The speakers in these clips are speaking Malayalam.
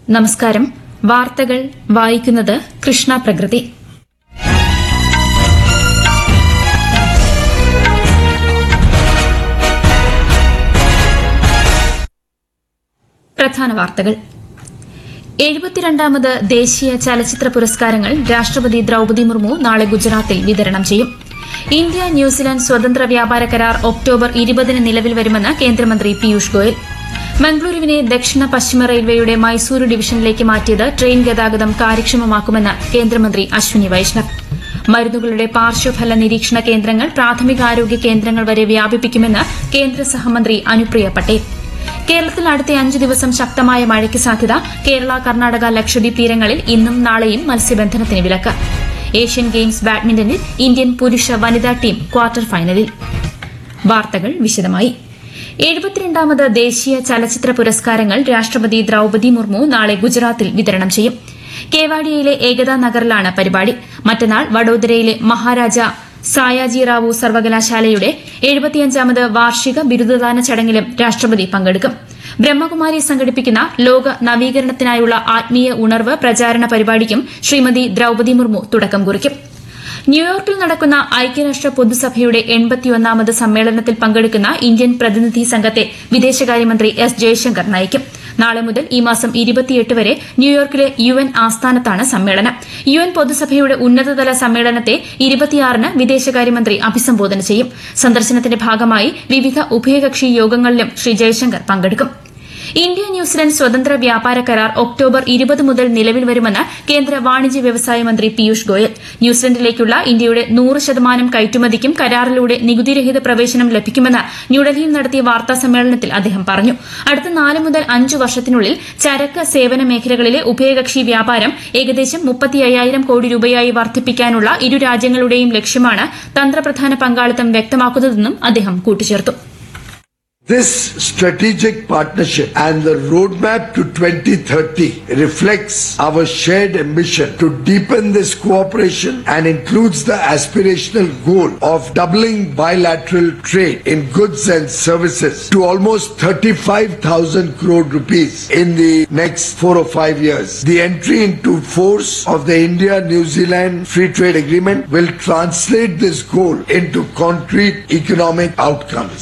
നമസ്കാരം വാർത്തകൾ വായിക്കുന്നത് കൃഷ്ണ പ്രകൃതി പ്രധാന വാർത്തകൾ എഴുപത്തിരണ്ടാമത് ദേശീയ ചലച്ചിത്ര പുരസ്കാരങ്ങൾ രാഷ്ട്രപതി ദ്രൌപതി മുർമു നാളെ ഗുജറാത്തിൽ വിതരണം ചെയ്യും ഇന്ത്യ ന്യൂസിലാൻഡ് സ്വതന്ത്ര വ്യാപാര കരാർ ഒക്ടോബർ ഇരുപതിന് നിലവിൽ വരുമെന്ന് കേന്ദ്രമന്ത്രി പീയൂഷ് ഗോയൽ മംഗളൂരുവിനെ ദക്ഷിണ പശ്ചിമ റെയിൽവേയുടെ മൈസൂരു ഡിവിഷനിലേക്ക് മാറ്റിയത് ട്രെയിൻ ഗതാഗതം കാര്യക്ഷമമാക്കുമെന്ന് കേന്ദ്രമന്ത്രി അശ്വിനി വൈഷ്ണവ് മരുന്നുകളുടെ പാർശ്വഫല നിരീക്ഷണ കേന്ദ്രങ്ങൾ പ്രാഥമികാരോഗ്യ കേന്ദ്രങ്ങൾ വരെ വ്യാപിപ്പിക്കുമെന്ന് കേന്ദ്ര സഹമന്ത്രി അനുപ്രിയ പട്ടേൽ കേരളത്തിൽ അടുത്ത അഞ്ചു ദിവസം ശക്തമായ മഴയ്ക്ക് സാധ്യത കേരള കർണാടക ലക്ഷദ്വീപ് തീരങ്ങളിൽ ഇന്നും നാളെയും മത്സ്യബന്ധനത്തിന് വിലക്ക് ഏഷ്യൻ ഗെയിംസ് ബാഡ്മിന്റണിൽ ഇന്ത്യൻ പുരുഷ വനിതാ ടീം ക്വാർട്ടർ ഫൈനലിൽ വാർത്തകൾ വിശദമായി എഴുപത്തിരണ്ടാമത് ദേശീയ ചലച്ചിത്ര പുരസ്കാരങ്ങൾ രാഷ്ട്രപതി ദ്രൌപതി മുർമു നാളെ ഗുജറാത്തിൽ വിതരണം ചെയ്യും കേവാഡിയയിലെ ഏകതാ നഗറിലാണ് പരിപാടി മറ്റന്നാൾ വഡോദരയിലെ മഹാരാജ സായാജി റാവു സർവകലാശാലയുടെ എഴുപത്തിയഞ്ചാമത് വാർഷിക ബിരുദദാന ചടങ്ങിലും രാഷ്ട്രപതി പങ്കെടുക്കും ബ്രഹ്മകുമാരി സംഘടിപ്പിക്കുന്ന ലോക നവീകരണത്തിനായുള്ള ആത്മീയ ഉണർവ് പ്രചാരണ പരിപാടിക്കും ശ്രീമതി ദ്രൌപതി മുർമു തുടക്കം കുറിക്കും ന്യൂയോർക്കിൽ നടക്കുന്ന ഐക്യരാഷ്ട്ര പൊതുസഭയുടെ എൺപത്തിയൊന്നാമത് സമ്മേളനത്തിൽ പങ്കെടുക്കുന്ന ഇന്ത്യൻ പ്രതിനിധി സംഘത്തെ വിദേശകാര്യമന്ത്രി എസ് ജയശങ്കർ നയിക്കും നാളെ മുതൽ ഈ മാസം ഇരുപത്തിയെട്ട് വരെ ന്യൂയോർക്കിലെ യു എൻ ആസ്ഥാനത്താണ് സമ്മേളനം യു എൻ പൊതുസഭയുടെ ഉന്നതതല സമ്മേളനത്തെ ഇരുപത്തിയാറിന് വിദേശകാര്യമന്ത്രി അഭിസംബോധന ചെയ്യും സന്ദർശനത്തിന്റെ ഭാഗമായി വിവിധ ഉഭയകക്ഷി യോഗങ്ങളിലും ശ്രീ ജയശങ്കർ പങ്കെടുക്കും ഇന്ത്യ ന്യൂസിലൻഡ് സ്വതന്ത്ര വ്യാപാര കരാർ ഒക്ടോബർ ഇരുപത് മുതൽ നിലവിൽ വരുമെന്ന് കേന്ദ്ര വാണിജ്യ വ്യവസായ മന്ത്രി പീയൂഷ് ഗോയൽ ന്യൂസിലൻഡിലേക്കുള്ള ഇന്ത്യയുടെ നൂറ് ശതമാനം കയറ്റുമതിക്കും കരാറിലൂടെ നികുതിരഹിത പ്രവേശനം ലഭിക്കുമെന്ന് ന്യൂഡൽഹിയിൽ നടത്തിയ വാർത്താ സമ്മേളനത്തിൽ അദ്ദേഹം പറഞ്ഞു അടുത്ത നാല് മുതൽ അഞ്ച് വർഷത്തിനുള്ളിൽ ചരക്ക് സേവന മേഖലകളിലെ ഉഭയകക്ഷി വ്യാപാരം ഏകദേശം മുപ്പത്തി അയ്യായിരം കോടി രൂപയായി വർദ്ധിപ്പിക്കാനുള്ള ഇരു രാജ്യങ്ങളുടെയും ലക്ഷ്യമാണ് തന്ത്രപ്രധാന പങ്കാളിത്തം വ്യക്തമാക്കുന്നതെന്നും അദ്ദേഹം കൂട്ടിച്ചേർത്തു This strategic partnership and the roadmap to 2030 reflects our shared ambition to deepen this cooperation and includes the aspirational goal of doubling bilateral trade in goods and services to almost 35,000 crore rupees in the next four or five years. The entry into force of the India-New Zealand Free Trade Agreement will translate this goal into concrete economic outcomes.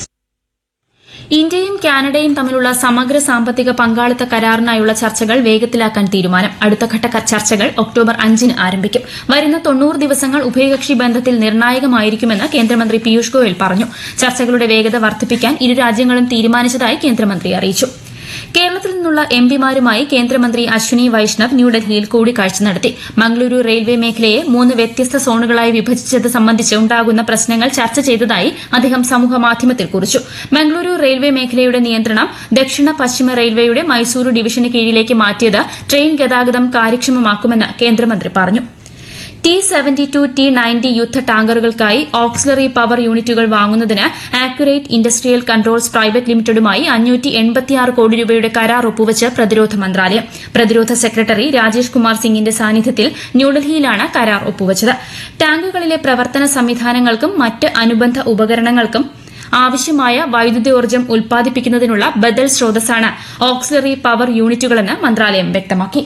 ഇന്ത്യയും കാനഡയും തമ്മിലുള്ള സമഗ്ര സാമ്പത്തിക പങ്കാളിത്ത കരാറിനായുള്ള ചർച്ചകൾ വേഗത്തിലാക്കാൻ തീരുമാനം അടുത്തഘട്ട ക- ചർച്ചകൾ ഒക്ടോബർ അഞ്ചിന് ആരംഭിക്കും വരുന്ന തൊണ്ണൂറ് ദിവസങ്ങൾ ഉഭയകക്ഷി ബന്ധത്തിൽ നിർണായകമായിരിക്കുമെന്ന് കേന്ദ്രമന്ത്രി പീയൂഷ് ഗോയൽ പറഞ്ഞു ചർച്ചകളുടെ വേഗത വർദ്ധിപ്പിക്കാൻ ഇരു രാജ്യങ്ങളും തീരുമാനിച്ചതായി കേന്ദ്രമന്ത്രി അറിയിച്ചു കേരളത്തിൽ നിന്നുള്ള എംപിമാരുമായി കേന്ദ്രമന്ത്രി അശ്വിനി വൈഷ്ണവ് ന്യൂഡൽഹിയിൽ കൂടിക്കാഴ്ച നടത്തി മംഗളൂരു റെയിൽവേ മേഖലയെ മൂന്ന് വ്യത്യസ്ത സോണുകളായി വിഭജിച്ചത് സംബന്ധിച്ച് ഉണ്ടാകുന്ന പ്രശ്നങ്ങൾ ചർച്ച ചെയ്തതായി അദ്ദേഹം സമൂഹമാധ്യമത്തിൽ കുറിച്ചു മംഗളൂരു റെയിൽവേ മേഖലയുടെ നിയന്ത്രണം ദക്ഷിണ പശ്ചിമ റെയിൽവേയുടെ മൈസൂരു ഡിവിഷന് കീഴിലേക്ക് മാറ്റിയത് ട്രെയിൻ ഗതാഗതം കാര്യക്ഷമമാക്കുമെന്ന് കേന്ദ്രമന്ത്രി പറഞ്ഞു T seventy two T ninety യുദ്ധ ടാങ്കറുകൾക്കായി ഓക്സിലറി പവർ യൂണിറ്റുകൾ വാങ്ങുന്നതിന് ആക്യുറേറ്റ് ഇൻഡസ്ട്രിയൽ കൺട്രോൾസ് പ്രൈവറ്റ് ലിമിറ്റഡുമായി അഞ്ഞൂറ്റി എൺപത്തിയാറ് കോടി രൂപയുടെ കരാർ ഒപ്പുവച്ച് പ്രതിരോധ മന്ത്രാലയം പ്രതിരോധ സെക്രട്ടറി രാജേഷ് കുമാർ സിംഗിന്റെ സാന്നിധ്യത്തിൽ ന്യൂഡൽഹിയിലാണ് കരാർ ഒപ്പുവച്ചത് ടാങ്കുകളിലെ പ്രവർത്തന സംവിധാനങ്ങൾക്കും മറ്റ് അനുബന്ധ ഉപകരണങ്ങൾക്കും ആവശ്യമായ വൈദ്യുതോർജ്ജം ഉൽപ്പാദിപ്പിക്കുന്നതിനുള്ള ബദൽ സ്രോതസ്സാണ് ഓക്സിലറി പവർ യൂണിറ്റുകളെന്ന് മന്ത്രാലയം വ്യക്തമാക്കി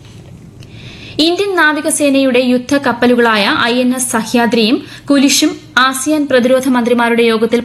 ഇന്ത്യൻ നാവികസേനയുടെ യുദ്ധ കപ്പലുകളായ ഐ എൻ എസ് സഹ്യാദ്രിയും കുലിഷും ആസിയാൻ പ്രതിരോധ മന്ത്രിമാരുടെ യോഗത്തിൽ